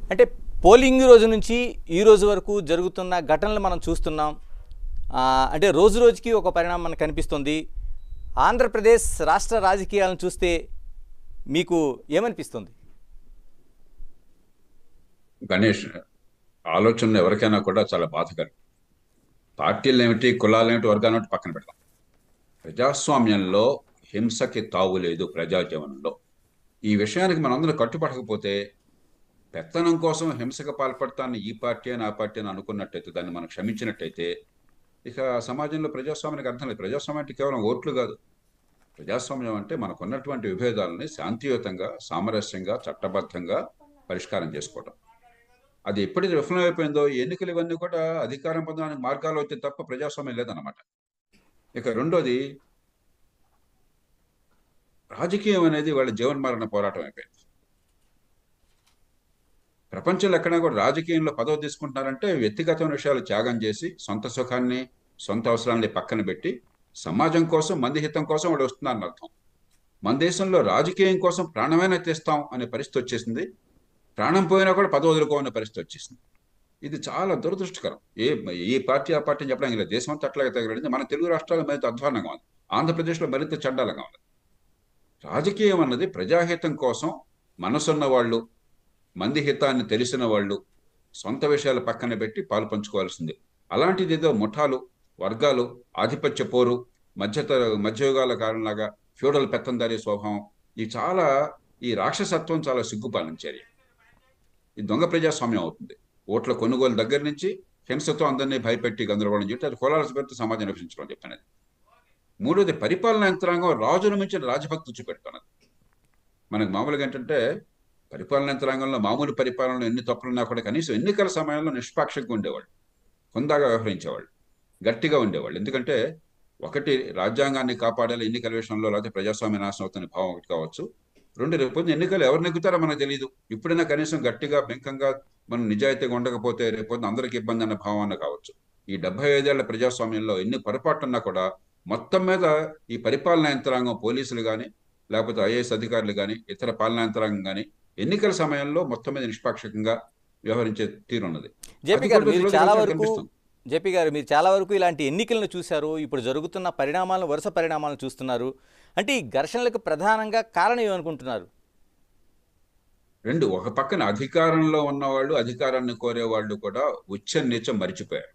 అంటే పోలింగ్ రోజు నుంచి ఈ రోజు వరకు జరుగుతున్న ఘటనలు మనం చూస్తున్నాం ఆ, అంటే రోజు రోజుకి ఒక పరిణామం మనకు కనిపిస్తుంది ఆంధ్రప్రదేశ్ రాష్ట్ర రాజకీయాలను చూస్తే మీకు ఏమనిపిస్తుంది గణేష్ ఆలోచనలు ఎవరికైనా కూడా చాలా బాధకరం పార్టీలు ఏమిటి కులాలు ఏమిటి వర్గాలు ఏమిటి పక్కన పెడతాం ప్రజాస్వామ్యంలో హింసకి తావు లేదు ప్రజా జీవనంలో ఈ విషయానికి మనందరం కట్టుపడకపోతే పెత్తనం కోసం హింసకు పాల్పడతాన్ని ఈ పార్టీ అని ఆ పార్టీ అని అనుకున్నట్టయితే దాన్ని మనం క్షమించినట్టయితే ఇక సమాజంలో ప్రజాస్వామ్యానికి అర్థం లేదు ప్రజాస్వామ్యం అంటే కేవలం ఓట్లు కాదు ప్రజాస్వామ్యం అంటే మనకున్నటువంటి విభేదాలని శాంతియుతంగా సామరస్యంగా చట్టబద్ధంగా పరిష్కారం చేసుకోవటం అది ఎప్పుడైతే విఫలమైపోయిందో ఈ ఎన్నికలు ఇవన్నీ కూడా అధికారం పొందడానికి మార్గాలు అయితే తప్ప ప్రజాస్వామ్యం లేదన్నమాట ఇక రెండోది రాజకీయం అనేది వాళ్ళ జీవన్మరణ పోరాటం అయిపోయింది ప్రపంచంలో ఎక్కడా కూడా రాజకీయంలో పదవి తీసుకుంటున్నారంటే వ్యక్తిగతమైన విషయాలు త్యాగం చేసి సొంత సుఖాన్ని సొంత అవసరాన్ని పక్కన పెట్టి సమాజం కోసం మంది హితం కోసం వాడు వస్తున్నారని అర్థం మన దేశంలో రాజకీయం కోసం ప్రాణమైనా తెస్తాం అనే పరిస్థితి వచ్చేసింది ప్రాణం పోయినా కూడా పదవి వదులుకోవాలనే పరిస్థితి వచ్చేసింది ఇది చాలా దురదృష్టకరం ఏ ఏ పార్టీ ఆ పార్టీ అని చెప్పడానికి లేదు దేశం అంతా అట్లాగే తగలడింది మన తెలుగు రాష్ట్రాల్లో మరింత అధ్వానంగా ఉంది ఆంధ్రప్రదేశ్లో మరింత చండాలంగా ఉంది రాజకీయం అన్నది ప్రజాహితం కోసం మనసున్న వాళ్ళు మంది హితాన్ని తెలిసిన వాళ్ళు సొంత విషయాలు పక్కన పెట్టి పాలు పంచుకోవాల్సింది అలాంటిది ఏదో ముఠాలు వర్గాలు ఆధిపత్య పోరు మధ్యత మధ్యయుగాల కారణంలాగా ఫ్యూడల్ పెత్తందారీ స్వభావం ఇది చాలా ఈ రాక్షసత్వం చాలా సిగ్గుపాలన చర్య ఇది దొంగ ప్రజాస్వామ్యం అవుతుంది ఓట్ల కొనుగోలు దగ్గర నుంచి హింసతో అందరినీ భయపెట్టి గందరగోళం చేసి అది కులాల పేరుతో సమాజం రక్షించడం చెప్పినది మూడోది పరిపాలనా యంత్రాంగం రాజును మించిన రాజభక్తి చూపెడుతున్నది మనకు మామూలుగా ఏంటంటే పరిపాలనా యంత్రాంగంలో మామూలు పరిపాలనలో ఎన్ని తప్పులున్నా కూడా కనీసం ఎన్నికల సమయంలో నిష్పాక్షంగా ఉండేవాళ్ళు హుందాగా వ్యవహరించేవాళ్ళు గట్టిగా ఉండేవాళ్ళు ఎందుకంటే ఒకటి రాజ్యాంగాన్ని కాపాడాలి ఎన్నికల విషయంలో లేకపోతే ప్రజాస్వామ్య నాశనం అవుతున్న భావం ఒకటి కావచ్చు రెండు రేపు పొద్దున్న ఎన్నికలు ఎవరు నెగ్గుతారో మనకు తెలియదు ఇప్పుడైనా కనీసం గట్టిగా బెంకంగా మనం నిజాయితీగా ఉండకపోతే రేపు పొద్దున్న అందరికీ ఇబ్బంది అన్న భావన కావచ్చు ఈ డెబ్బై ఐదేళ్ల ప్రజాస్వామ్యంలో ఎన్ని పొరపాట్లున్నా కూడా మొత్తం మీద ఈ పరిపాలనా యంత్రాంగం పోలీసులు కానీ లేకపోతే ఐఏఎస్ అధికారులు కానీ ఇతర పాలనా యంత్రాంగం కానీ ఎన్నికల సమయంలో మొత్తం మీద నిష్పాక్షికంగా వ్యవహరించే తీరున్నది జేపీ అది గారు కూడా మీరు రోజు చాలా రోజుకు వరకు కనిపిస్తుంది. జేపీ గారు మీరు చాలా వరకు ఇలాంటి ఎన్నికలను చూశారు ఇప్పుడు జరుగుతున్న పరిణామాలను వరుస పరిణామాలను చూస్తున్నారు అంటే ఈ ఘర్షణలకు ప్రధానంగా కారణం ఏమనుకుంటున్నారు రెండు ఒక పక్కన అధికారంలో ఉన్నవాళ్ళు అధికారాన్ని కోరే వాళ్ళు కూడా ఉచ్చ నీచం మరిచిపోయారు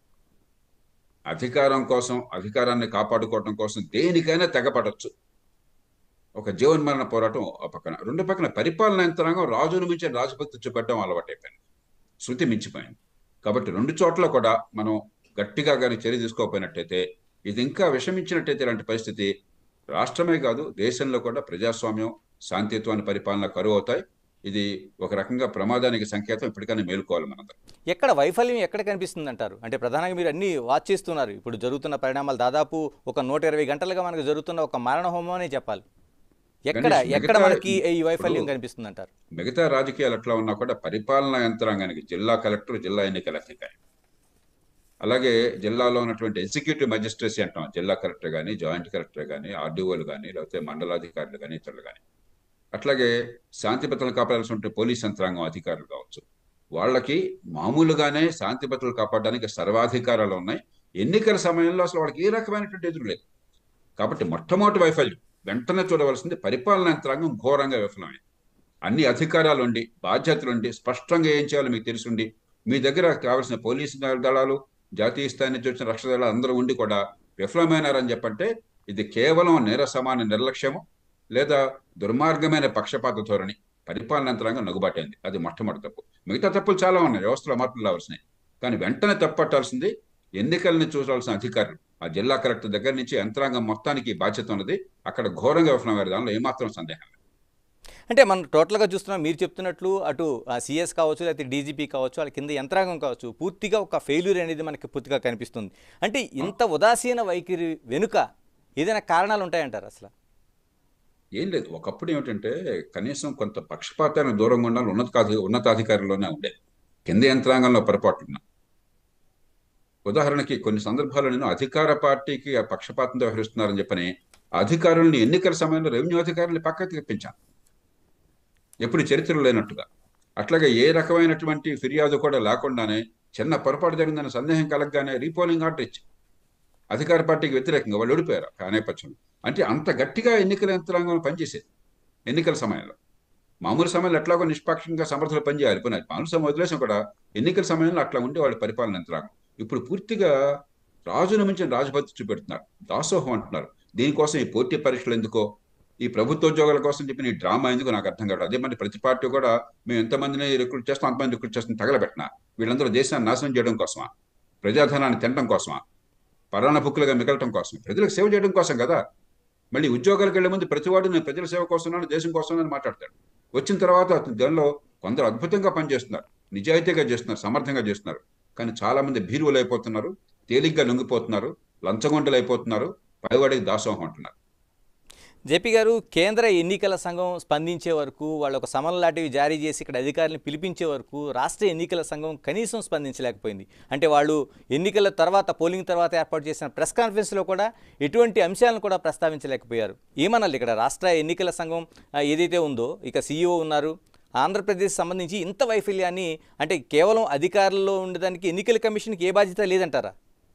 అధికారం కోసం అధికారాన్ని కాపాడుకోవడం కోసం దేనికైనా తెగపడచ్చు ఒక జీవన్మరణ పోరాటం ఆ పక్కన రెండు పక్కన పరిపాలన యంత్రాంగం రాజును మించిన రాజభక్తి చూపెట్టడం అలవాటైపోయింది శృతి మించిపోయింది కాబట్టి రెండు చోట్ల కూడా మనం గట్టిగా కానీ చర్య తీసుకోకపోయినట్టయితే ఇది ఇంకా విషమించినట్టయితే ఇలాంటి పరిస్థితి రాష్ట్రమే కాదు దేశంలో కూడా ప్రజాస్వామ్యం శాంతిత్వాన్ని పరిపాలన కరువు అవుతాయి ఇది ఒక రకంగా ప్రమాదానికి సంకేతం ఇప్పటికైనా మేలుకోవాలి మనందరం ఎక్కడ వైఫల్యం ఎక్కడ కనిపిస్తుంది అంటారు అంటే ప్రధానంగా మీరు అన్ని వాచ్ చేస్తున్నారు ఇప్పుడు జరుగుతున్న పరిణామాలు దాదాపు ఒక నూట ఇరవై గంటలుగా మనకు జరుగుతున్న ఒక మారణ హోమం అనే చెప్పాలి ఎక్కడ గణేష్, ఎక్కడ మిగతా- మనకి ఈ వైఫల్యం ఇప్పుడు- కనిపిస్తుంది అంటారు మిగతా రాజకీయాలు ఎట్లా ఉన్నా కూడా పరిపాలనా యంత్రాంగానికి జిల్లా కలెక్టర్ జిల్లా ఎన్నికల అధికారి అలాగే జిల్లాలో ఉన్నటువంటి ఎగ్జిక్యూటివ్ మెజిస్ట్రేసీ అంటాం జిల్లా కలెక్టర్ కానీ జాయింట్ కలెక్టర్ కానీ ఆర్డీఓలు కానీ లేకపోతే మండలాధికారులు కానీ ఇతరులు కానీ అట్లాగే శాంతి భద్రతలు కాపాడాల్సి ఉంటే పోలీస్ యంత్రాంగం అధికారులు కావచ్చు వాళ్ళకి మామూలుగానే శాంతి భద్రతలు కాపాడడానికి సర్వాధికారాలు ఉన్నాయి ఎన్నికల సమయంలో అసలు వాళ్ళకి ఏ రకమైనటువంటి ఎదురు లేదు కాబట్టి మొట్టమొదటి వైఫల్యం వెంటనే చూడవలసింది పరిపాలనా యంత్రాంగం ఘోరంగా విఫలమైంది అన్ని అధికారాలు ఉండి బాధ్యతలు ఉండి స్పష్టంగా ఏం చేయాలో మీకు తెలుసుండి మీ దగ్గర కావాల్సిన పోలీసు దళాలు జాతీయ స్థాయి నుంచి వచ్చిన రక్షణ దళాలు అందరూ ఉండి కూడా విఫలమైనారని చెప్పంటే ఇది కేవలం నీరసమాన నిర్లక్ష్యము లేదా దుర్మార్గమైన పక్షపాత ధోరణి పరిపాలన యంత్రాంగం నగుబాటైంది అది మొట్టమొదటి తప్పు మిగతా తప్పులు చాలా ఉన్నాయి వ్యవస్థలో మార్పులు రావాల్సినాయి కానీ వెంటనే తప్పట్టాల్సింది ఎన్నికల్ని చూడాల్సిన అధికారులు ఆ జిల్లా కలెక్టర్ దగ్గర నుంచి యంత్రాంగం మొత్తానికి బాధ్యత ఉన్నది అక్కడ ఘోరంగా విఫలమయ్యారు దానిలో ఏమాత్రం సందేహం లేదు. అంటే మనం టోటల్గా చూస్తున్నాం మీరు చెప్తున్నట్లు అటు సిఎస్ కావచ్చు లేకపోతే డీజీపీ కావచ్చు వాళ్ళ కింద యంత్రాంగం కావచ్చు పూర్తిగా ఒక ఫెయిల్యూర్ అనేది మనకి పూర్తిగా కనిపిస్తుంది అంటే ఇంత ఉదాసీన వైఖరి వెనుక ఏదైనా కారణాలు ఉంటాయంటారు అసలు ఏం లేదు ఒకప్పుడు ఏమిటంటే కనీసం కొంత పక్షపాతానికి దూరంగా ఉండాలి ఉన్నతాధి ఉన్నతాధికారుల్లోనే ఉండే కింద యంత్రాంగంలో పొరపాట్లున్నా ఉదాహరణకి కొన్ని సందర్భాల్లో నేను అధికార పార్టీకి ఆ పక్షపాతంతో వ్యవహరిస్తున్నారని చెప్పని అధికారుల్ని ఎన్నికల సమయంలో రెవెన్యూ అధికారుల్ని పక్కకి తెప్పించాను ఎప్పుడు చరిత్రలో లేనట్టుగా అట్లాగే ఏ రకమైనటువంటి ఫిర్యాదు కూడా లేకుండానే చిన్న పొరపాటు జరిగిందన్న సందేహం కలగగానే రీపోలింగ్ ఆర్డర్ ఇచ్చి అధికార పార్టీకి వ్యతిరేకంగా వాళ్ళు ఓడిపోయారు ఆ నేపథ్యంలో అంటే అంత గట్టిగా ఎన్నికల యంత్రాంగం పనిచేసేది ఎన్నికల సమయంలో మామూలు సమయంలో ఎట్లాగో నిష్పాక్షంగా సమర్థులు పనిచేయాలి పోనీ మామూలు సమయం వదిలేసిన కూడా ఎన్నికల సమయంలో అట్లా ఉండే వాళ్ళ పరిపాలన యంత్రాంగం ఇప్పుడు పూర్తిగా రాజును మించిన రాజభక్తి చూపెడుతున్నారు దాసోహం అంటున్నారు దీనికోసం ఈ పోటీ పరీక్షలు ఎందుకో ఈ ప్రభుత్వ ఉద్యోగాల కోసం చెప్పిన ఈ డ్రామా ఎందుకు నాకు అర్థం కాదు అదే మరి ప్రతి పార్టీ కూడా మేము ఎంతమందిని రిక్రూట్ చేస్తాం అంతమంది రిక్రూట్ చేస్తాం తగలబెట్టినా వీళ్ళందరూ దేశాన్ని నాశనం చేయడం కోసమా ప్రజాధనాన్ని తినడం కోసమా పరాణ బుక్కులుగా మిగలటం కోసం ప్రజలకు సేవ చేయడం కోసం కదా మళ్ళీ ఉద్యోగాలకు వెళ్లే ముందు ప్రతివాడు నేను ప్రజల సేవ కోసం దేశం కోసం అని మాట్లాడతాడు వచ్చిన తర్వాత అతని దానిలో కొందరు అద్భుతంగా పనిచేస్తున్నారు నిజాయితీగా చేస్తున్నారు సమర్థంగా చేస్తున్నారు కానీ చాలా మంది భీరువులు అయిపోతున్నారు తేలిగ్గా లొంగిపోతున్నారు లంచగొండలు అయిపోతున్నారు పైవాడికి దాసోహం అంటున్నారు జేపీ గారు కేంద్ర ఎన్నికల సంఘం స్పందించే వరకు వాళ్ళు ఒక సమన్ లాంటివి జారీ చేసి ఇక్కడ అధికారులను పిలిపించే వరకు రాష్ట్ర ఎన్నికల సంఘం కనీసం స్పందించలేకపోయింది అంటే వాళ్ళు ఎన్నికల తర్వాత పోలింగ్ తర్వాత ఏర్పాటు చేసిన ప్రెస్ కాన్ఫరెన్స్లో కూడా ఎటువంటి అంశాలను కూడా ప్రస్తావించలేకపోయారు ఏమనాలి ఇక్కడ రాష్ట్ర ఎన్నికల సంఘం ఆ, ఏదైతే ఉందో ఇక సీఈఓ ఉన్నారు ఆంధ్రప్రదేశ్ సంబంధించి ఇంత వైఫల్యాన్ని అంటే కేవలం అధికారుల్లో ఉండడానికి ఎన్నికల కమిషన్కి ఏ బాధ్యత లేదంటారా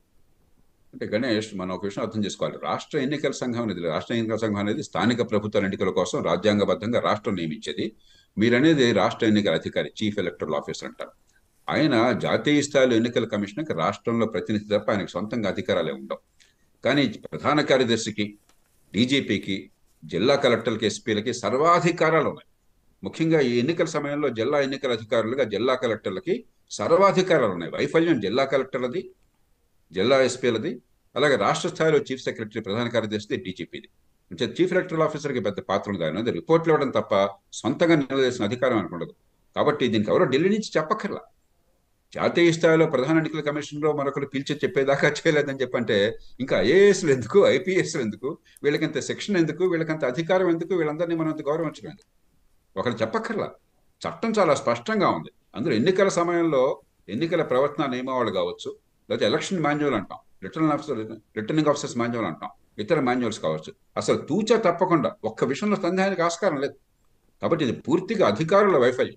అంటే గణేష్ మనం ఒక విషయం అర్థం చేసుకోవాలి రాష్ట్ర ఎన్నికల సంఘం అనేది రాష్ట్ర ఎన్నికల సంఘం అనేది స్థానిక ప్రభుత్వాల ఎన్నికల కోసం రాజ్యాంగబద్ధంగా రాష్ట్రం నియమించేది మీరనేది రాష్ట్ర ఎన్నికల అధికారి చీఫ్ ఎలక్టరల్ ఆఫీసర్ అంటారు ఆయన జాతీయ స్థాయిలో ఎన్నికల కమిషన్కి రాష్ట్రంలో ప్రతినిధి తప్ప ఆయనకు సొంతంగా అధికారాలే ఉండవు కానీ ప్రధాన కార్యదర్శికి డీజీపీకి జిల్లా కలెక్టర్లకి ఎస్పీలకి సర్వాధికారాలు ఉన్నాయి ముఖ్యంగా ఈ ఎన్నికల సమయంలో జిల్లా ఎన్నికల అధికారులుగా జిల్లా కలెక్టర్లకి సర్వాధికారాలు ఉన్నాయి వైఫల్యం జిల్లా కలెక్టర్లది జిల్లా ఎస్పీలది అలాగే రాష్ట్ర స్థాయిలో చీఫ్ సెక్రటరీ ప్రధాన కార్యదర్శి డీజీపీది అంటే చీఫ్ ఎలక్టరల్ ఆఫీసర్కి పెద్ద పాత్ర ఉంది ఆయన రిపోర్ట్లు ఇవ్వడం తప్ప సొంతంగా నిలదీసిన అధికారం అనుకుండదు కాబట్టి దీనికి ఎవరో ఢిల్లీ నుంచి చెప్పక్కర్లా జాతీయ స్థాయిలో ప్రధాన ఎన్నికల కమిషన్లో మరొకరు పిలిచి చెప్పేదాకా చేయలేదని చెప్పంటే ఇంకా ఐఏఎస్లు ఎందుకు ఐపీఎస్లు ఎందుకు వీళ్ళకింత శిక్షణ ఎందుకు వీళ్ళకంత అధికారం ఎందుకు వీళ్ళందరినీ మనం అంత గౌరవించడం ఎందుకు ఒకరు చెప్పక్కర్లా చట్టం చాలా స్పష్టంగా ఉంది అందులో ఎన్నికల సమయంలో ఎన్నికల ప్రవర్తన నియమావళి కావచ్చు లేకపోతే ఎలక్షన్ మాన్యువల్ అంటాం return officer returning officers manual అంటాం ఇతర మాన్యువల్స్ కావచ్చు అసలు తూచా తప్పకుండా ఒక్క విషయంలో సందేహానికి ఆస్కారం లేదు కాబట్టి ఇది పూర్తిగా అధికారుల వైఫల్యం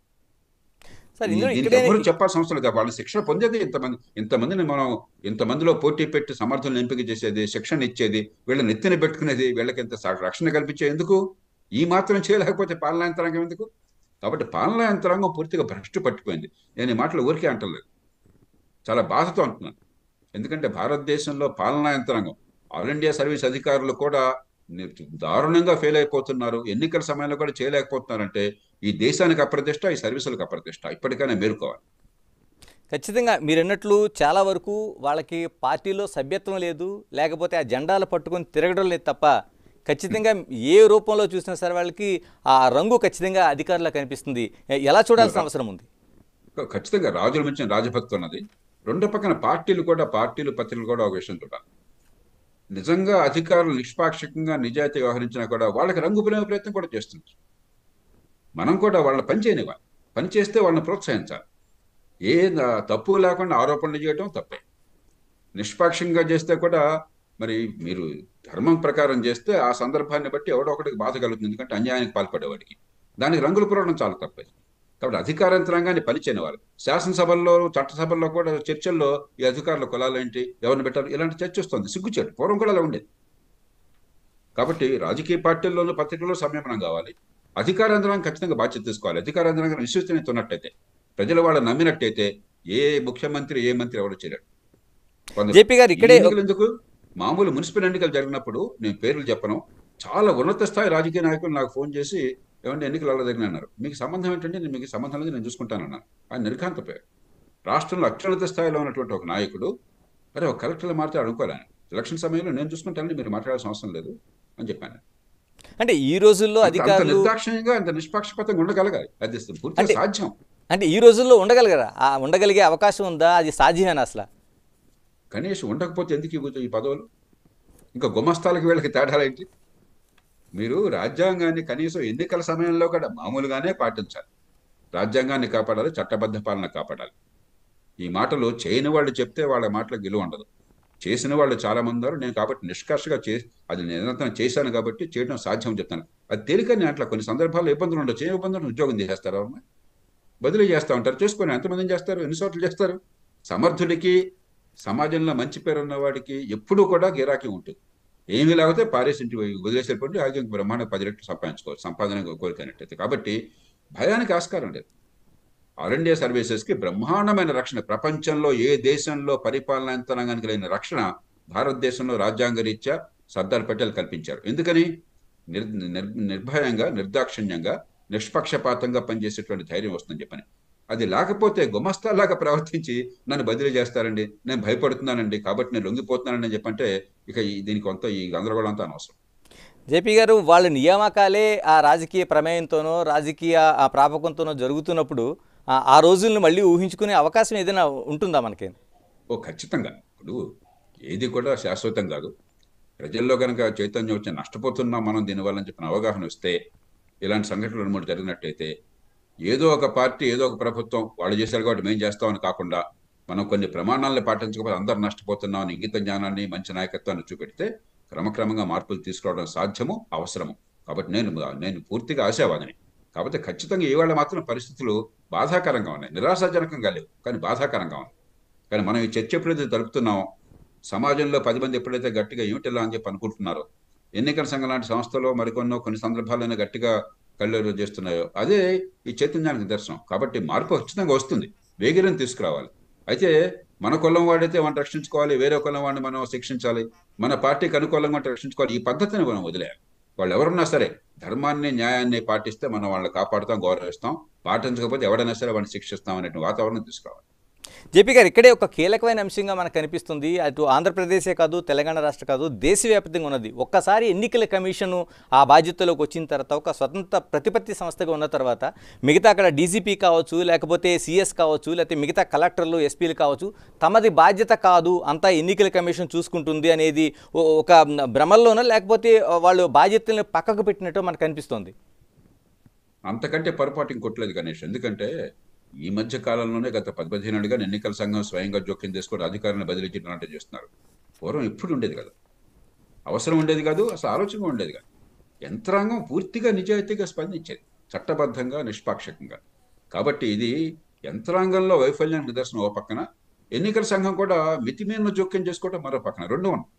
సార్ ఈ- ఇందులో దీనికి ఇక్కడే ఎవరు చెప్పాల్సిన అవసరం లేదు వాళ్ళ శిక్షణ పొందేది ఇంతమంది ఇంతమందిని మనం ఇంతమందిలో పోటీ పెట్టి సమర్థులను ఎంపిక చేసేది శిక్షణ ఇచ్చేది వీళ్ళని ఎత్తిన పెట్టుకునేది వీళ్ళకి ఇంత స- రక్షణ కల్పించే ఎందుకు ఈ మాత్రం చేయలేకపోతే పాలనా యంత్రాంగం ఎందుకు కాబట్టి పాలనా యంత్రాంగం పూర్తిగా భ్రష్టు పట్టిపోయింది నేను ఈ మాటలు ఊరికే అంటలేదు చాలా బాధతో అంటున్నాను ఎందుకంటే భారతదేశంలో పాలనా యంత్రాంగం ఆల్ ఇండియా సర్వీస్ అధికారులు కూడా ని- దారుణంగా ఫెయిల్ అయిపోతున్నారు ఎన్నికల సమయంలో కూడా చేయలేకపోతున్నారంటే ఈ దేశానికి అప్రతిష్ట ఈ సర్వీసులకు అప్రతిష్ట ఇప్పటికైనా మేలుకోవాలి ఖచ్చితంగా మీరు అన్నట్లు చాలా వరకు వాళ్ళకి పార్టీలో సభ్యత్వం లేదు లేకపోతే ఆ జెండాలు పట్టుకొని తిరగడం లేదు తప్ప ఖచ్చితంగా ఏ రూపంలో చూసినా సరే వాళ్ళకి ఆ రంగు ఖచ్చితంగా అధికారులకు కనిపిస్తుంది ఎ- ఎలా చూడాల్సిన అవసరం ఉంది ఖచ్చితంగా రాజుల మించిన రాజభక్తి ఉన్నది రెండో పక్కన పార్టీలు కూడా పార్టీలు పత్రికలు కూడా ఒక విషయం చూడాలి నిజంగా అధికారులు నిష్పాక్షికంగా నిజాయితీ వ్యవహరించినా కూడా వాళ్ళకి రంగు పిలవే ప్రయత్నం కూడా చేస్తున్నారు మనం కూడా వాళ్ళని పని చేయనివ్వాలి పని చేస్తే వాళ్ళని ప్రోత్సహించాలి ఏ న- తప్పు లేకుండా ఆరోపణలు చేయడం తప్పే నిష్పాక్షంగా చేస్తే కూడా మరి మీరు ధర్మం ప్రకారం చేస్తే ఆ సందర్భాన్ని బట్టి ఎవడో ఒకటికి బాధ కలుగుతుంది ఎందుకంటే అన్యాయానికి పాల్పడేవాడికి దానికి రంగులు పురవడం చాలా తప్పే కాబట్టి అధికార యంత్రాంగాన్ని పనిచేయని వాళ్ళు శాసనసభల్లో చట్టసభల్లో కూడా చర్చల్లో ఈ అధికారుల కులాలు ఏంటి ఎవరిని పెట్టారు ఇలాంటి చర్చ వస్తుంది సిగ్గుచేటు పూర్వం కూడా అలా ఉండేది కాబట్టి రాజకీయ పార్టీల్లోనూ పత్రికల్లో సంయమనం కావాలి అధికార యంత్రాంగం ఖచ్చితంగా బాధ్యత తీసుకోవాలి అధికార యంత్రాంగం విశ్వసనీయత ఉన్నట్టయితే ప్రజలు వాళ్ళు నమ్మినట్టయితే ఏ ముఖ్యమంత్రి ఏ మంత్రి ఎవరు చేయలేడు కొందరు జేపీ గారు ఇక్కడే ఈ ఎన్నికలు ఎందుకు మామూలు మున్సిపల్ ఎన్నికలు జరిగినప్పుడు నేను పేర్లు చెప్పను చాలా ఉన్నత స్థాయి రాజకీయ నాయకులు నాకు ఫోన్ చేసి ఏమంటే ఎన్నికలు అలా జరిగిన అన్నారు మీకు సంబంధం ఏంటంటే నేను మీకు సంబంధం లేదు నేను చూసుకుంటానన్నాను ఆయన నిర్ఘాంతపోయారు రాష్ట్రంలో అత్యున్నత స్థాయిలో ఉన్నటువంటి ఒక నాయకుడు అరే ఒక కలెక్టర్లు మారితే అనుకోలేను ఎలక్షన్ సమయంలో నేను చూసుకుంటానని మీరు మాట్లాడాల్సిన అవసరం లేదు అని చెప్పాను అంటే ఈ రోజుల్లో అంత- అంత అధికారులు నిర్దాక్షిణ్యంగా అంత నిష్పాక్షపాతంగా ఉండగలగాలి అది పూర్తిగా అంటే- సాధ్యం అంటే ఈ రోజుల్లో ఉండగలగరా ఆ ఉండగలిగే అవకాశం ఉందా అది సాధ్యమేనా అసలు కనీసం ఉండకపోతే ఎందుకు ఇవ్వదు ఈ పదవులు ఇంకా గుమస్తాలకు వీళ్ళకి తేడాలేంటి మీరు రాజ్యాంగాన్ని కనీసం ఎన్నికల సమయంలో కూడా మామూలుగానే పాటించాలి రాజ్యాంగాన్ని కాపాడాలి చట్టబద్ధ పాలన కాపాడాలి ఈ మాటలు చేయని వాళ్ళు చెప్తే వాళ్ళ మాటలకు విలువ ఉండదు చేసిన వాళ్ళు చాలా మంది ఉన్నారు నేను కాబట్టి నిష్కర్షగా చే అది నిరంతరం చేశాను కాబట్టి చేయడం సాధ్యం చెప్తాను అది తేలిక నేను అట్లా కొన్ని సందర్భాల్లో ఇబ్బందులు ఉండొచ్చు ఏ ఇబ్బందులు ఉద్యోగం చేసేస్తారు ఎవరన్నా బదిలీ చేస్తూ ఉంటారు చేసుకొని ఎంతమందిని చేస్తారు ఎన్ని చోట్ల చేస్తారు సమర్థుడికి సమాజంలో మంచి పేరు ఉన్న వాడికి ఎప్పుడూ కూడా గిరాకీ ఉంటుంది ఏమీ లేకపోతే పారేసి ఇంటికి పోయి వదిలేసేటువంటి ఆగి బ్రహ్మాండ పది రెట్లు సంపాదించుకోవచ్చు సంపాదన కోరికైనట్టయితే కాబట్టి భయానికి ఆస్కారం లేదు ఆల్ ఇండియా సర్వీసెస్కి బ్రహ్మాండమైన రక్షణ ప్రపంచంలో ఏ దేశంలో పరిపాలన యంత్రాంగానికి లేని రక్షణ భారతదేశంలో రాజ్యాంగ రీత్యా సర్దార్ పటేల్ కల్పించారు ఎందుకని నిర్ నిర్ నిర్భయంగా నిర్దాక్షిణ్యంగా నిష్పక్షపాతంగా పనిచేసేటువంటి ధైర్యం వస్తుందని చెప్పని అది లేకపోతే గుమస్తాలాగా ప్రవర్తించి నన్ను బదిలీ చేస్తారండి నేను భయపడుతున్నానండి కాబట్టి నేను లొంగిపోతున్నానని చెప్పంటే ఇక ఈ- దీనికి కొంత ఈ గందరగోళం అంతా అనవసరం జేపీ గారు వాళ్ళ నియామకాలే ఆ రాజకీయ ప్రమేయంతోనో రాజకీయ ఆ ప్రాపకంతోనో జరుగుతున్నప్పుడు ఆ- ఆ రోజులను మళ్ళీ ఊహించుకునే అవకాశం ఏదైనా ఉంటుందా మనకి ఓ ఖచ్చితంగా ఇప్పుడు ఏది కూడా శాశ్వతం కాదు ప్రజల్లో కనుక చైతన్యం వచ్చి నష్టపోతున్నాం మనం దీనివల్ల అని చెప్పిన అవగాహన వస్తే ఇలాంటి సంఘటనలు రెండు మూడు జరిగినట్టయితే ఏదో ఒక పార్టీ ఏదో ఒక ప్రభుత్వం వాళ్ళు చేశారు కాబట్టి మేము చేస్తామని కాకుండా మనం కొన్ని ప్రమాణాలను పాటించకపోతే అందరు నష్టపోతున్నాం అని ఇంగిత జ్ఞానాన్ని మంచి నాయకత్వాన్ని చూపెడితే క్రమక్రమంగా మార్పులు తీసుకురావడం సాధ్యము అవసరము కాబట్టి నేను నేను పూర్తిగా ఆశావాదిని కాబట్టి ఖచ్చితంగా ఇవాళ మాత్రం పరిస్థితులు బాధాకరంగా ఉన్నాయి నిరాశాజనకంగా లేవు కానీ బాధాకరంగా ఉన్నాయి కానీ మనం ఈ చర్చ ఎప్పుడైతే జరుపుతున్నామో సమాజంలో పది మంది ఎప్పుడైతే గట్టిగా ఏమిటిలా అని చెప్పి అనుకుంటున్నారో ఎన్నికల సంఘం లాంటి సంస్థలో మరికొన్నో కొన్ని సందర్భాల్లోనే గట్టిగా కళ్ళెరు చేస్తున్నాయో అదే ఈ చైతన్యానికి దర్శనం కాబట్టి మార్పు ఖచ్చితంగా వస్తుంది వేగిరం తీసుకురావాలి అయితే మన కులం వాడైతే మనం రక్షించుకోవాలి వేరే కులం వాడిని మనం శిక్షించాలి మన పార్టీకి అనుకూలంగా మనం రక్షించుకోవాలి ఈ పద్ధతిని మనం వదిలేయాలి వాళ్ళు ఎవరున్నా సరే ధర్మాన్ని న్యాయాన్ని పాటిస్తే మనం వాళ్ళని కాపాడుతాం గౌరవిస్తాం పాటించకపోతే ఎవడైనా సరే వాడిని శిక్షిస్తాం అనే వాతావరణం తీసుకురావాలి జేపీ గారు ఇక్కడే ఒక కీలకమైన అంశంగా మనకు కనిపిస్తుంది అటు ఆంధ్రప్రదేశే కాదు తెలంగాణ రాష్ట్ర కాదు దేశవ్యాప్తంగా ఉన్నది ఒక్కసారి ఎన్నికల కమిషన్ ఆ బాధ్యతలోకి వచ్చిన తర్వాత ఒక స్వతంత్ర ప్రతిపత్తి సంస్థగా ఉన్న తర్వాత మిగతా అక్కడ డీజీపీ కావచ్చు లేకపోతే సిఎస్ కావచ్చు లేకపోతే మిగతా కలెక్టర్లు ఎస్పీలు కావచ్చు తమది బాధ్యత కాదు అంతా ఎన్నికల కమిషన్ చూసుకుంటుంది అనేది ఓ- ఒక భ్రమల్లోనో లేకపోతే వాళ్ళు బాధ్యతలను పక్కకు పెట్టినట్టు మనకు కనిపిస్తోంది అంతకంటే పొరపాటు ఇంకొట్టలేదు గణేష్ ఎందుకంటే ఈ మధ్య కాలంలోనే గత పది పదిహేను ఏళ్ళుగా ఎన్నికల సంఘం స్వయంగా జోక్యం చేసుకొని అధికారులను బదిలీ చేయడం లాంటివి చేస్తున్నారు పూర్వం ఎప్పుడు ఉండేది కదా అవసరం ఉండేది కాదు అసలు ఆలోచన ఉండేది కాదు యంత్రాంగం పూర్తిగా నిజాయితీగా స్పందించేది చట్టబద్ధంగా నిష్పాక్షికంగా కాబట్టి ఇది యంత్రాంగంలో వైఫల్యం నిదర్శనం ఓ పక్కన ఎన్నికల సంఘం కూడా మితిమీరిన జోక్యం చేసుకోవడం మరో పక్కన రెండు ఉన్నాయి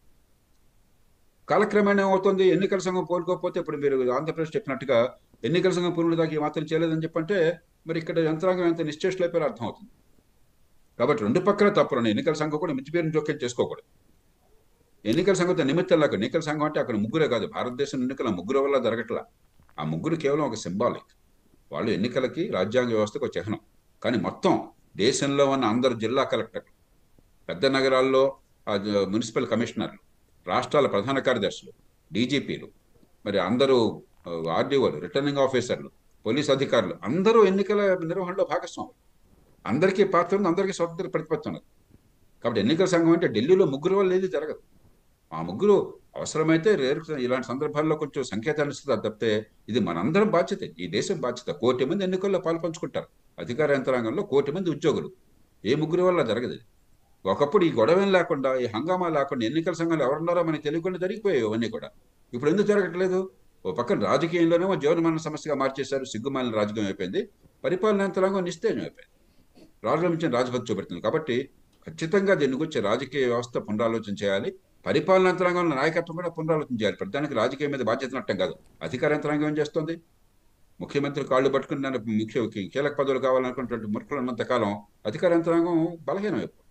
కాలక్రమేణా ఏమవుతుంది ఎన్నికల సంఘం కోలుకోకపోతే ఇప్పుడు మీరు ఆంధ్రప్రదేశ్ చెప్పినట్టుగా ఎన్నికల సంఘం పురుగుల దాకా ఈ మాత్రం చేయలేదని చెప్పంటే మరి ఇక్కడ యంత్రాంగం ఎంత నిశ్చేష్లైపోయారో అర్థం అవుతుంది కాబట్టి రెండు పక్కల తప్పులు ఎన్నికల సంఘం కూడా మితిమీరిన జోక్యం చేసుకోకూడదు ఎన్నికల సంఘంతో నిమిత్తం లేక ఎన్నికల సంఘం అంటే అక్కడ ముగ్గురే కాదు భారతదేశం ఎన్నికల ముగ్గురు వల్ల జరగట్లా ఆ ముగ్గురు కేవలం ఒక సింబాలిక్ వాళ్ళు ఎన్నికలకి రాజ్యాంగ వ్యవస్థకు ఒక చిహ్నం కానీ మొత్తం దేశంలో ఉన్న అందరు జిల్లా కలెక్టర్లు పెద్ద నగరాల్లో ఆ జ- మున్సిపల్ కమిషనర్లు రాష్ట్రాల ప్రధాన కార్యదర్శులు డీజీపీలు మరి అందరూ ఆ, ఆర్డీఓలు రిటర్నింగ్ ఆఫీసర్లు పోలీస్ అధికారులు అందరూ ఎన్నికల నిర్వహణలో భాగస్వాములు అందరికీ పాత్ర ఉంది అందరికీ స్వతంత్ర ప్రతిపత్తి ఉన్నది కాబట్టి ఎన్నికల సంఘం అంటే ఢిల్లీలో ముగ్గురు వల్ల ఏది జరగదు ఆ ముగ్గురు అవసరమైతే రేరు ఇలాంటి సందర్భాల్లో కొంచెం సంకేతాలు ఇస్తుంది అది తప్పితే ఇది మనందరం బాధ్యత ఈ దేశం బాధ్యత కోటి మంది ఎన్నికల్లో పాల్పంచుకుంటారు అధికార యంత్రాంగంలో కోటి మంది ఉద్యోగులు ఏ ముగ్గురు వల్ల జరగదు ఇది ఒకప్పుడు ఈ గొడవేం లేకుండా ఈ హంగామా లేకుండా ఎన్నికల సంఘాలు ఎవరున్నారో మనకి తెలియకుండా జరిగిపోయాయి ఇవన్నీ కూడా ఇప్పుడు ఎందుకు జరగట్లేదు ఓ పక్కన రాజకీయంలోనేమో జీవనమరణ సమస్యగా మార్చేశారు సిగ్గుమాలిన రాజకీయం అయిపోయింది పరిపాలన యంత్రాంగం నిస్తేజం అయిపోయింది రాజుల మించిన రాజభక్తి చూపెడుతుంది కాబట్టి ఖచ్చితంగా దీని గురించి రాజకీయ వ్యవస్థ పునరాలోచన చేయాలి పరిపాలన యంత్రాంగంలో నాయకత్వం కూడా పునరాలోచన చేయాలి ప్రధానికి రాజకీయం మీద బాధ్యత నట్టం కాదు అధికార యంత్రాంగం ఏం చేస్తుంది ముఖ్యమంత్రి కాళ్ళు పట్టుకుని నన్ను ముఖ్య కీలక పదవులు కావాలనుకున్నటువంటి మురుకులు ఉన్నంత కాలం అధికార యంత్రాంగం బలహీనం అయిపోతుంది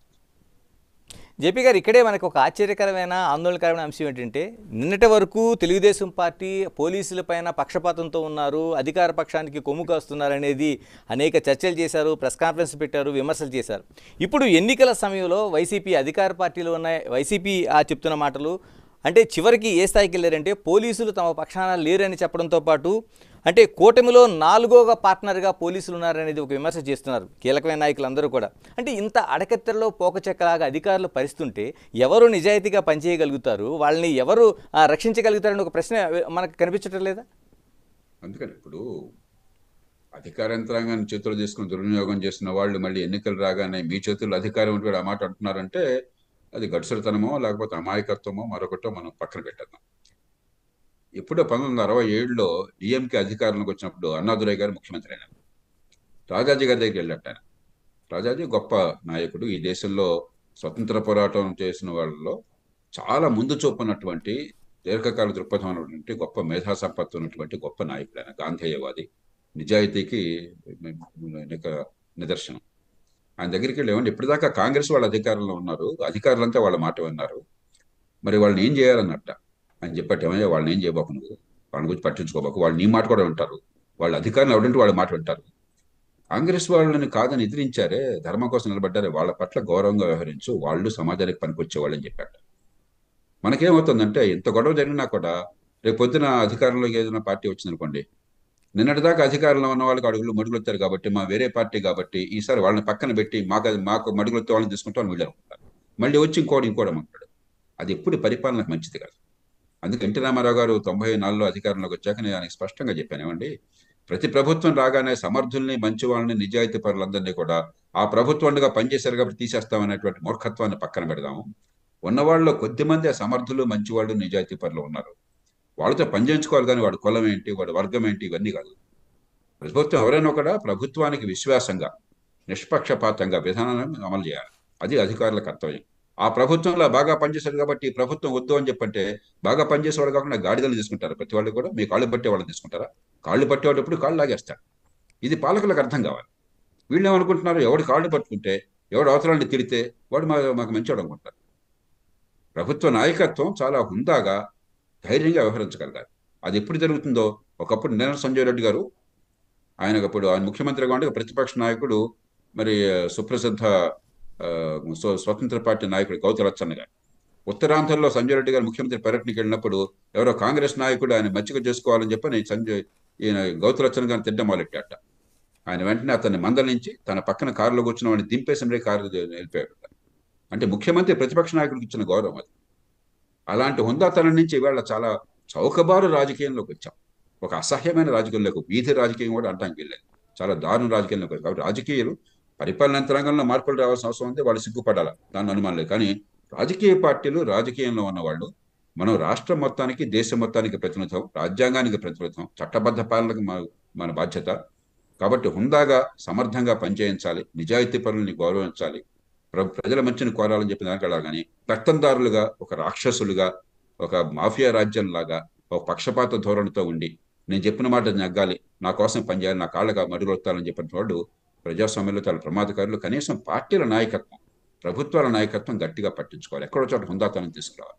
జేపీ గారు ఇక్కడే మనకు ఒక ఆశ్చర్యకరమైన ఆందోళనకరమైన అంశం ఏంటంటే నిన్నటి వరకు తెలుగుదేశం పార్టీ పోలీసుల పైన పక్షపాతంతో ఉన్నారు అధికార పక్షానికి కొమ్ము కాస్తున్నారు అనేది అనేక చర్చలు చేశారు ప్రెస్ కాన్ఫరెన్స్ పెట్టారు విమర్శలు చేశారు ఇప్పుడు ఎన్నికల సమయంలో వైసీపీ అధికార పార్టీలో ఉన్న వైసీపీ ఆ చెప్తున్న మాటలు అంటే చివరికి ఏ స్థాయికి వెళ్ళారంటే పోలీసులు తమ పక్షాన లేరని చెప్పడంతో పాటు అంటే కూటమిలో నాలుగోగా పార్ట్నర్గా పోలీసులు ఉన్నారనేది ఒక విమర్శ చేస్తున్నారు కీలకమైన నాయకులందరూ కూడా అంటే ఇంత అడకత్తెరలో పోకచెక్కలాగా అధికారులు పరిస్తుంటే ఎవరు నిజాయితీగా పనిచేయగలుగుతారు వాళ్ళని ఎవరు ఆ, రక్షించగలుగుతారని ఒక ప్రశ్న మనకు కనిపించటం లేదా అందుకని ఇప్పుడు అధికార యంత్రాంగాన్ని చేతులు తీసుకుని దుర్వినియోగం చేసిన వాళ్ళు మళ్ళీ ఎన్నికలు రాగానే మీ చేతుల్లో అధికారం ఉంటే ఆ మాట అంటున్నారంటే అది గడుసరితనమో లేకపోతే అమాయకత్వమో మరొకటో మనం పక్కన పెట్టేద్దాం ఇప్పుడే పంతొమ్మిది వందల అరవై ఏడులో డిఎంకే అధికారంలోకి వచ్చినప్పుడు అన్నాదురై గారు ముఖ్యమంత్రి అయినారు రాజాజీ గారి దగ్గరికి వెళ్ళాట ఆయన రాజాజీ గొప్ప నాయకుడు ఈ దేశంలో స్వతంత్ర పోరాటం చేసిన వాళ్ళలో చాలా ముందు చూపున్నటువంటి దీర్ఘకాల దృక్పథం ఉన్నటువంటి గొప్ప మేధా సంపత్తి ఉన్నటువంటి గొప్ప నాయకుడు ఆయన గాంధేయవాది నిజాయితీకి అనేక నిదర్శనం ఆయన దగ్గరికి వెళ్ళి ఏమండి ఇప్పటిదాకా కాంగ్రెస్ వాళ్ళ అధికారంలో ఉన్నారు అధికారులంతా వాళ్ళ మాట విన్నారు మరి వాళ్ళని ఏం చేయాలన్నట్ట అని చెప్పట్టు ఏమయ్యా వాళ్ళని ఏం చేయబోకు నువ్వు వాళ్ళ గురించి పట్టించుకోబోకు వాళ్ళు నీ మాట కూడా వింటారు వాళ్ళ అధికారులు ఎవడంటే వాళ్ళ మాట వింటారు కాంగ్రెస్ వాళ్ళని కాదని ఎదిరించారే ధర్మం కోసం నిలబడ్డారే వాళ్ళ పట్ల గౌరవంగా వ్యవహరించు వాళ్ళు సమాజానికి పనికొచ్చే వాళ్ళని చెప్పాట మనకేమవుతుందంటే ఇంత గొడవ జరిగినా కూడా రేపు పొద్దున అధికారంలోకి ఏదైనా పార్టీ వచ్చిందనుకోండి నిన్నటిదాకా అధికారంలో ఉన్న వాళ్ళకి అడుగులు మడుగులొత్తారు కాబట్టి మా వేరే పార్టీ కాబట్టి ఈసారి వాళ్ళని పక్కన పెట్టి మాకు మాకు మడుగులొత్తే వాళ్ళని తీసుకుంటాం వీళ్ళు అనుకుంటారు మళ్ళీ వచ్చి ఇంకోటి ఇంకోటి అంటాడు అది ఎప్పుడు పరిపాలనకు మంచిది కాదు అందుకే ఎన్టీ రామారావు గారు తొంభై నాలుగులో అధికారంలోకి వచ్చాక నేను ఆయనకి స్పష్టంగా చెప్పాను ఏమండి ప్రతి ప్రభుత్వం రాగానే సమర్థుల్ని మంచి వాళ్ళని నిజాయితీ పరులందరినీ కూడా ఆ ప్రభుత్వంగా పనిచేశారు కాబట్టి తీసేస్తామనేటువంటి మూర్ఖత్వాన్ని పక్కన పెడదాము ఉన్నవాళ్ళలో కొద్ది మంది ఆ సమర్థులు మంచివాళ్ళు నిజాయితీ పరులు ఉన్నారు వాళ్ళతో పనిచేయించుకోవాలి కానీ వాడి కులం ఏంటి వాడి వర్గం ఏంటి ఇవన్నీ కాదు ప్రభుత్వం ఎవరైనా కూడా ప్రభుత్వానికి విశ్వాసంగా నిష్పక్షపాతంగా విధానాన్ని అమలు చేయాలి అది అధికారుల కర్తవ్యం ఆ ప్రభుత్వంలో బాగా పనిచేశారు కాబట్టి ఈ ప్రభుత్వం వద్దు అని చెప్పంటే బాగా పనిచేసేవాడు కాకుండా గాడిదలు తీసుకుంటారు ప్రతి వాళ్ళు కూడా మీ కాళ్ళు పట్టే వాళ్ళని తీసుకుంటారా కాళ్ళు పట్టేవాడప్పుడు కాళ్ళు లాగేస్తారు ఇది పాలకులకు అర్థం కావాలి వీళ్ళు ఏమనుకుంటున్నారు ఎవడు కాళ్ళు పట్టుకుంటే ఎవడు అవసరాన్ని తిడితే వాడు మా మాకు మంచివాడు అనుకుంటారు ప్రభుత్వ నాయకత్వం చాలా హుందాగా ధైర్యంగా వ్యవహరించగలగాలి అది ఎప్పుడు జరుగుతుందో ఒకప్పుడు నిన్న సంజయ్ రెడ్డి గారు ఆయన అప్పుడు ఆయన ముఖ్యమంత్రిగా ఉండే ప్రతిపక్ష నాయకుడు మరి సుప్రసిద్ధ స్వతంత్ర పార్టీ నాయకుడు గౌతలచ్చన్న గారు ఉత్తరాంధ్రలో సంజయ్ రెడ్డి గారు ముఖ్యమంత్రి పర్యటనకి వెళ్ళినప్పుడు ఎవరో కాంగ్రెస్ నాయకుడు ఆయన మచ్చిక చేసుకోవాలని చెప్పి సంజయ్ ఈయన గౌతలచ్చన్న గారిని తిడ్డ మొదలెట్టాట ఆయన వెంటనే అతన్ని మందలించి తన పక్కన కారులో కూర్చున్న వాడిని దింపేసి మరీ కారు వెళ్ళిపోయాడు అంటే ముఖ్యమంత్రి ప్రతిపక్ష నాయకుడికి ఇచ్చిన గౌరవం అది అలాంటి హుందాతనం నుంచి ఇవాళ చాలా చౌకబారు రాజకీయంలోకి వచ్చాం ఒక అసహ్యమైన రాజకీయంలోకి వీధి రాజకీయం కూడా అంటానికి వెళ్ళలేదు చాలా దారుణ రాజకీయంలోకి కాబట్టి రాజకీయాలు పరిపాలన యంత్రాంగంలో మార్పులు రావాల్సిన అవసరం ఉంది వాళ్ళు సిగ్గుపడాలి దాని అనుమానం లేదు కానీ రాజకీయ పార్టీలు రాజకీయంలో ఉన్న వాళ్ళు మనం రాష్ట్రం మొత్తానికి దేశం మొత్తానికి ప్రతినిధం రాజ్యాంగానికి ప్రతినిధం చట్టబద్ధ పాలనకు మన బాధ్యత కాబట్టి హుందాగా సమర్థంగా పనిచేయించాలి నిజాయితీ పనుల్ని గౌరవించాలి ప్రజల మంచిని కోరాలని చెప్పిన దానికి కానీ రక్తందారులుగా ఒక రాక్షసులుగా ఒక మాఫియా రాజ్యంలాగా ఒక పక్షపాత ధోరణితో ఉండి నేను చెప్పిన మాట నగ్గాలి నా కోసం పనిచేయాలి నా కాళ్ళగా మడుగొత్తాలని చెప్పిన వాళ్ళు ప్రజాస్వామ్యంలో చాలా ప్రమాదకారులు కనీసం పార్టీల నాయకత్వం ప్రభుత్వాల నాయకత్వం గట్టిగా పట్టించుకోవాలి ఎక్కడో చోట హుందాతనం తీసుకురావాలి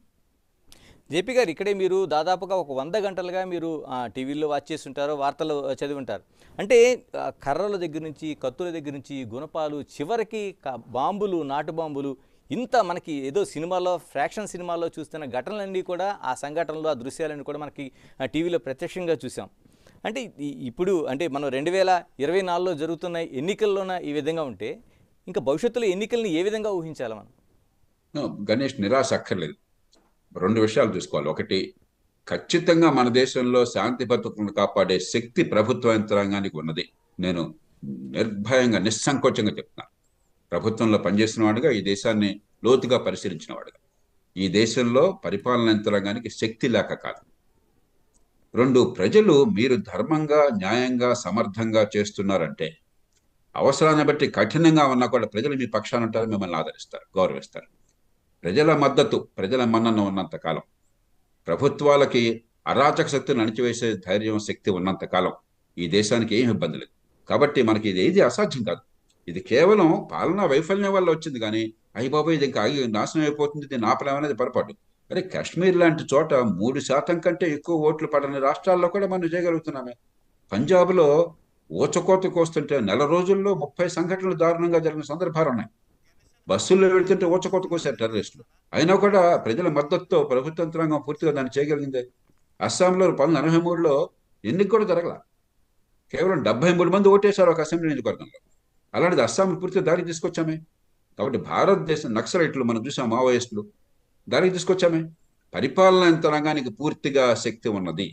జేపీ గారు ఇక్కడే మీరు దాదాపుగా ఒక వంద గంటలుగా మీరు టీవీలో వాచ్ చేసి ఉంటారు వార్తలు చదివి ఉంటారు అంటే కర్రల దగ్గర నుంచి కత్తుల దగ్గర నుంచి గుణపాలు చివరికి బాంబులు నాటు బాంబులు ఇంత మనకి ఏదో సినిమాలో ఫ్రాక్షన్ సినిమాలో చూస్తున్న ఘటనలన్నీ కూడా ఆ సంఘటనలు ఆ దృశ్యాలన్నీ కూడా మనకి టీవీలో ప్రత్యక్షంగా చూసాం అంటే ఇప్పుడు అంటే మనం రెండు వేల ఇరవై నాలుగులో జరుగుతున్న ఎన్నికల్లోన ఈ విధంగా ఉంటే ఇంకా భవిష్యత్తులో ఎన్నికల్ని ఏ విధంగా ఊహించాలి మనం గణేష్ నిరాశ అక్కర్లేదు రెండు విషయాలు చూసుకోవాలి ఒకటి ఖచ్చితంగా మన దేశంలో శాంతి భద్రతలను కాపాడే శక్తి ప్రభుత్వ యంత్రాంగానికి ఉన్నది నేను నిర్భయంగా నిస్సంకోచంగా చెప్తున్నాను ప్రభుత్వంలో పనిచేసిన వాడుగా ఈ దేశాన్ని లోతుగా పరిశీలించిన వాడుగా ఈ దేశంలో పరిపాలన యంత్రాంగానికి శక్తి లేక కాదు రెండు ప్రజలు మీరు ధర్మంగా న్యాయంగా సమర్థంగా చేస్తున్నారంటే అవసరాన్ని బట్టి కఠినంగా ఉన్నా కూడా ప్రజలు మీ పక్షాన ఉంటారు మిమ్మల్ని ఆదరిస్తారు గౌరవిస్తారు ప్రజల మద్దతు ప్రజల మన్నన ఉన్నంత కాలం ప్రభుత్వాలకి అరాచక శక్తిని అణిచివేసే ధైర్యం శక్తి ఉన్నంత కాలం ఈ దేశానికి ఏం ఇబ్బంది లేదు కాబట్టి మనకి ఇది ఏది అసాధ్యం కాదు ఇది కేవలం పాలనా వైఫల్యం వల్ల వచ్చింది కానీ అయ్యి బాబాయ్ ఇది ఇంకా ఆగి నాశనం అయిపోతుంది దీన్ని ఆపలేమనేది పొరపాటు అరే కాశ్మీర్ లాంటి చోట మూడు శాతం కంటే ఎక్కువ ఓట్లు పడని రాష్ట్రాల్లో కూడా మనం చేయగలుగుతున్నామే పంజాబ్లో ఊచకోత కోస్తుంటే నెల రోజుల్లో ముప్పై సంఘటనలు దారుణంగా జరిగిన సందర్భాలు ఉన్నాయి బస్సుల్లో వెళ్తుంటే ఊచకోత కోసారు టెర్రరిస్టులు అయినా కూడా ప్రజల మద్దతుతో ప్రభుత్వ యంత్రాంగం పూర్తిగా దాన్ని చేయగలిగిందే అస్సాంలో పంతొమ్మిది ఎనభై మూడులో ఎన్నిక కూడా జరగల కేవలం డెబ్బై మూడు మంది ఓటేశారు ఒక అసెంబ్లీ నియోజకవర్గంలో అలాంటిది అస్సాం పూర్తిగా దారికి తీసుకొచ్చామే కాబట్టి భారతదేశం నక్సలైట్లు మనం చూసాం మావోయిస్టులు దారికి తీసుకొచ్చామే పరిపాలన యంత్రాంగానికి పూర్తిగా శక్తి ఉన్నది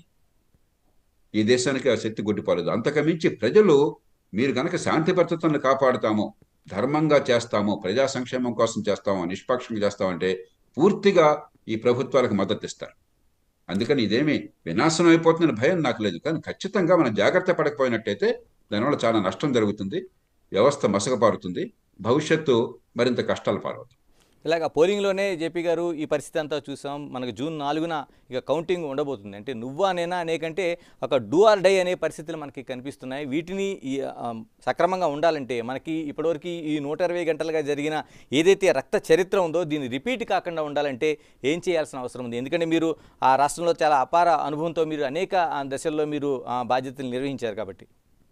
ఈ దేశానికి ఆ శక్తి గుడ్డిపోలేదు అంతకమించి ప్రజలు మీరు గనక శాంతి భద్రతలను కాపాడుతాము ధర్మంగా చేస్తాము ప్రజా సంక్షేమం కోసం చేస్తాము నిష్పక్షంగా చేస్తామంటే పూర్తిగా ఈ ప్రభుత్వాలకు మద్దతు ఇస్తారు అందుకని ఇదేమి వినాశనం అయిపోతుందని భయం నాకు లేదు కానీ ఖచ్చితంగా మనం జాగ్రత్త పడకపోయినట్టయితే దానివల్ల చాలా నష్టం జరుగుతుంది వ్యవస్థ మసకపారుతుంది భవిష్యత్తు మరింత కష్టాలు పాలవుతుంది ఇలాగ పోలింగ్లోనే జేపీ గారు ఈ పరిస్థితి అంతా చూసాం మనకు జూన్ నాలుగున ఇక కౌంటింగ్ ఉండబోతుంది అంటే నువ్వా నేనా అనేకంటే ఒక డూ ఆర్ డై అనే పరిస్థితులు మనకి కనిపిస్తున్నాయి వీటిని ఈ, ఆ, సక్రమంగా ఉండాలంటే మనకి ఇప్పటివరకు ఈ నూట ఇరవై గంటలుగా జరిగిన ఏదైతే రక్త చరిత్ర ఉందో దీన్ని రిపీట్ కాకుండా ఉండాలంటే ఏం చేయాల్సిన అవసరం ఉంది ఎందుకంటే మీరు ఆ రాష్ట్రంలో చాలా అపార అనుభవంతో మీరు అనేక ఆ, దశల్లో మీరు ఆ, బాధ్యతలు నిర్వహించారు కాబట్టి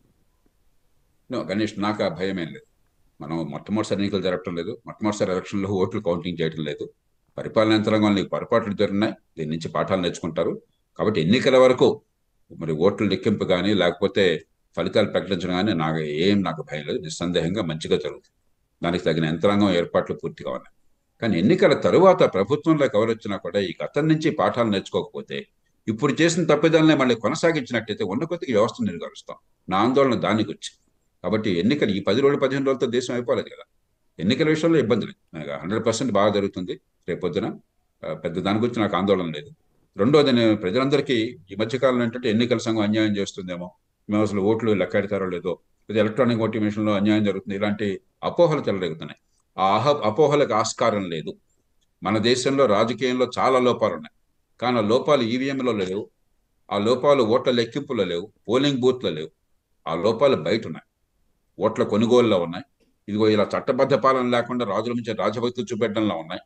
నో గణేష్ నాకు ఆ భయం ఏం లేదు మనం మొట్టమొదటిసారి ఎన్నికలు జరగటం లేదు మొట్టమొదటిసారి ఎలక్షన్లో ఓట్లు కౌంటింగ్ చేయడం లేదు పరిపాలన యంత్రాంగం నీకు పొరపాట్లు జరిగినాయి దీని నుంచి పాఠాలు నేర్చుకుంటారు కాబట్టి ఎన్నికల వరకు మరి ఓట్ల లెక్కింపు కానీ లేకపోతే ఫలితాలు ప్రకటించడం కానీ నాకు ఏం నాకు భయం లేదు నిస్సందేహంగా మంచిగా జరుగుతుంది దానికి తగిన యంత్రాంగం ఏర్పాట్లు పూర్తిగా ఉన్నాయి కానీ ఎన్నికల తరువాత ప్రభుత్వంలోకి ఎవరు వచ్చినా కూడా ఈ గతం నుంచి పాఠాలు నేర్చుకోకపోతే ఇప్పుడు చేసిన తప్పిదాలనే మళ్ళీ కొనసాగించినట్టయితే ఉన్న కొద్దిగా వ్యవస్థను నిర్గరుస్తాం నా ఆందోళన దానికి వచ్చి కాబట్టి ఎన్నికలు ఈ పది రోజులు పదిహేను రోజులతో దేశం అయిపోలేదు కదా ఎన్నికల విషయంలో ఇబ్బంది లేదు నాకు హండ్రెడ్ పర్సెంట్ బాగా జరుగుతుంది రేపొద్దున ఆ, పెద్ద దాని గురించి నాకు ఆందోళన లేదు రెండోది నేను ప్రజలందరికీ ఈ మధ్యకాలంలో ఏంటంటే ఎన్నికల సంఘం అన్యాయం చేస్తుందేమో మేము అసలు ఓట్లు లెక్కెడతారో లేదో లేదా ఎలక్ట్రానిక్ ఓటింగ్ మిషన్లో అన్యాయం జరుగుతుంది ఇలాంటి అపోహలు చెలరేగుతున్నాయి ఆ అహ అపోహలకు ఆస్కారం లేదు మన దేశంలో రాజకీయంలో చాలా లోపాలు ఉన్నాయి కానీ ఆ లోపాలు ఈవీఎంలో లేవు ఆ లోపాలు ఓట్ల లెక్కింపులో లేవు పోలింగ్ బూత్లో లేవు ఆ లోపాలు బయట ఉన్నాయి ఓట్ల కొనుగోలులో ఉన్నాయి ఇదిగో ఇలా చట్టబద్ధ పాలన లేకుండా రాజుల నుంచి రాజభక్తులు చూపెట్టడంలో ఉన్నాయి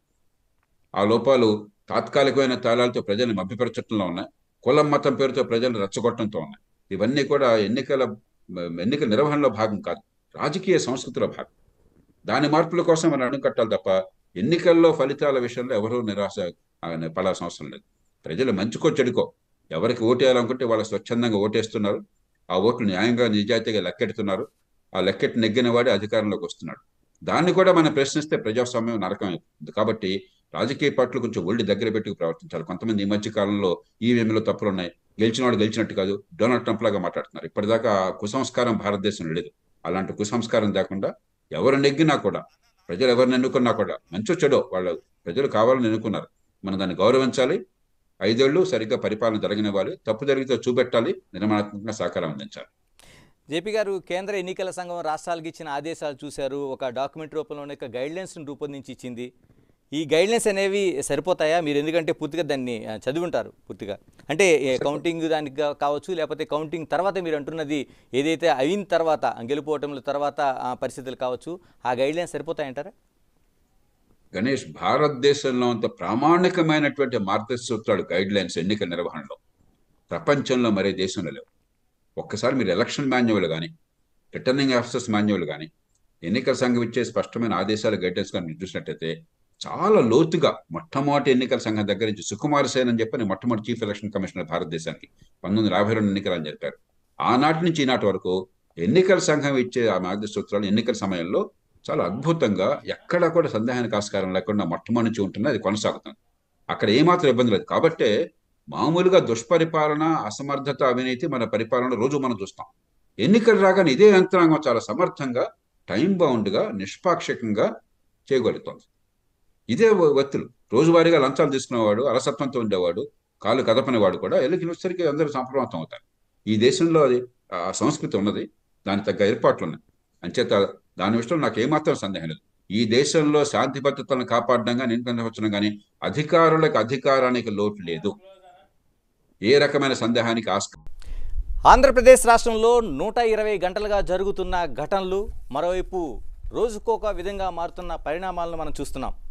ఆ లోపాలు తాత్కాలికమైన తేలాలతో ప్రజల్ని మభ్యపరచడంలో ఉన్నాయి కులం మతం పేరుతో ప్రజలను రెచ్చగొట్టడంతో ఉన్నాయి ఇవన్నీ కూడా ఎన్నికల ఎన్నికల నిర్వహణలో భాగం కాదు రాజకీయ సంస్కృతిలో భాగం దాని మార్పుల కోసం మనం అడుగుకట్టాలి తప్ప ఎన్నికల్లో ఫలితాల విషయంలో ఎవరూ నిరాశ ఆ, పడాల్సిన అవసరం లేదు ప్రజలు మంచుకో చెడుకో ఎవరికి ఓటేయాలనుకుంటే వాళ్ళు స్వచ్ఛందంగా ఓటేస్తున్నారు ఆ ఓట్లు న్యాయంగా నిజాయితీగా లెక్కెడుతున్నారు ఆ లెక్కెట్టు నెగ్గిన వాడే అధికారంలోకి వస్తున్నాడు దాన్ని కూడా మనం ప్రశ్నిస్తే ప్రజాస్వామ్యం నరకం అవుతుంది కాబట్టి రాజకీయ పార్టీలు కొంచెం ఒళ్ళు దగ్గర పెట్టుకు ప్రవర్తించాలి కొంతమంది ఈ మధ్య కాలంలో ఈవీఎంలో తప్పులు ఉన్నాయి గెలిచిన వాడు గెలిచినట్టు కాదు డొనాల్డ్ ట్రంప్ లాగా మాట్లాడుతున్నారు ఇప్పటిదాకా ఆ కుసంస్కారం భారతదేశంలో లేదు అలాంటి కుసంస్కారం లేకుండా ఎవరు నెగ్గినా కూడా ప్రజలు ఎవరిని ఎన్నుకున్నా కూడా మంచో చెడో వాళ్ళు ప్రజలు కావాలని ఎన్నుకున్నారు మనం దాన్ని గౌరవించాలి ఐదేళ్లు సరిగ్గా పరిపాలన జరగనివ్వాలి తప్పు జరిగితే చూపెట్టాలి నిర్మాణాత్మకంగా సహకారం అందించాలి జేపీ గారు కేంద్ర ఎన్నికల సంఘం రాష్ట్రాలకు ఇచ్చిన ఆదేశాలు చూశారు ఒక డాక్యుమెంట్ రూపంలో ఒక గైడ్లైన్స్ని రూపొందించి ఇచ్చింది ఈ గైడ్లైన్స్ అనేవి సరిపోతాయా మీరు ఎందుకంటే పూర్తిగా దాన్ని ఆ, చదివి ఉంటారు పూర్తిగా అంటే ఏ, కౌంటింగ్ దానికి కా- కావచ్చు లేకపోతే కౌంటింగ్ తర్వాత మీరు అంటున్నది ఏదైతే అయిన తర్వాత గెలుపోవటంల తర్వాత ఆ, పరిస్థితులు కావచ్చు ఆ గైడ్లైన్స్ సరిపోతాయంటారా గణేష్ భారతదేశంలో అంత ప్రామాణికమైనటువంటి మార్గసూత్రాలు గైడ్ లైన్స్ ఎన్నికల నిర్వహణలో ప్రపంచంలో మరే దేశంలో లేవు ఒక్కసారి మీరు ఎలక్షన్ మాన్యువల్ కానీ రిటర్నింగ్ ఆఫీసర్స్ మాన్యువల్ కానీ ఎన్నికల సంఘం ఇచ్చే స్పష్టమైన ఆదేశాలు గైడెన్స్ కానీ మీరు చూసినట్టయితే చాలా లోతుగా మొట్టమొదటి ఎన్నికల సంఘం దగ్గర నుంచి సుకుమార్ సేన్ అని చెప్పని మొట్టమొదటి చీఫ్ ఎలక్షన్ కమిషనర్ భారతదేశానికి పంతొమ్మిది వందల యాభై రెండు ఎన్నికలు అని చెప్పారు ఆనాటి నుంచి ఈనాటి వరకు ఎన్నికల సంఘం ఇచ్చే ఆ మార్గసూత్రాలు ఎన్నికల సమయంలో చాలా అద్భుతంగా ఎక్కడా కూడా సందేహానికి ఆస్కారం లేకుండా మొట్టమొదటి నుంచి ఉంటుంది అది కొనసాగుతుంది అక్కడ ఏమాత్రం ఇబ్బంది లేదు కాబట్టే మామూలుగా దుష్పరిపాలన అసమర్థత అవినీతి మన పరిపాలన రోజు మనం చూస్తాం ఎన్నికలు రాగానే ఇదే యంత్రాంగం చాలా సమర్థంగా టైం బౌండ్గా నిష్పాక్షికంగా చేయగలుగుతోంది ఇదే వ- వ్యక్తులు రోజువారీగా లంచాలు తీసుకునేవాడు అలసత్వంతో ఉండేవాడు కాలు కదపనేవాడు కూడా ఎన్నికలు వచ్చేసరికి అందరూ సంప్రమత్తం అవుతారు ఈ దేశంలో అది ఆ సంస్కృతి ఉన్నది దాని తగ్గ ఏర్పాట్లు ఉన్నాయి అంచేత దాని విషయంలో నాకు ఏమాత్రం సందేహం లేదు ఈ దేశంలో శాంతి భద్రతలను కాపాడడం కానీ ఎన్నికల నిర్వచనం కానీ అధికారులకు అధికారానికి లోటు లేదు ఏ రకమైన సందేహానికి ఆస్కారం ఆంధ్రప్రదేశ్ రాష్ట్రంలో నూట ఇరవై గంటలుగా జరుగుతున్న ఘటనలు మరోవైపు రోజుకొక విధంగా మారుతున్న పరిణామాలను మనం చూస్తున్నాం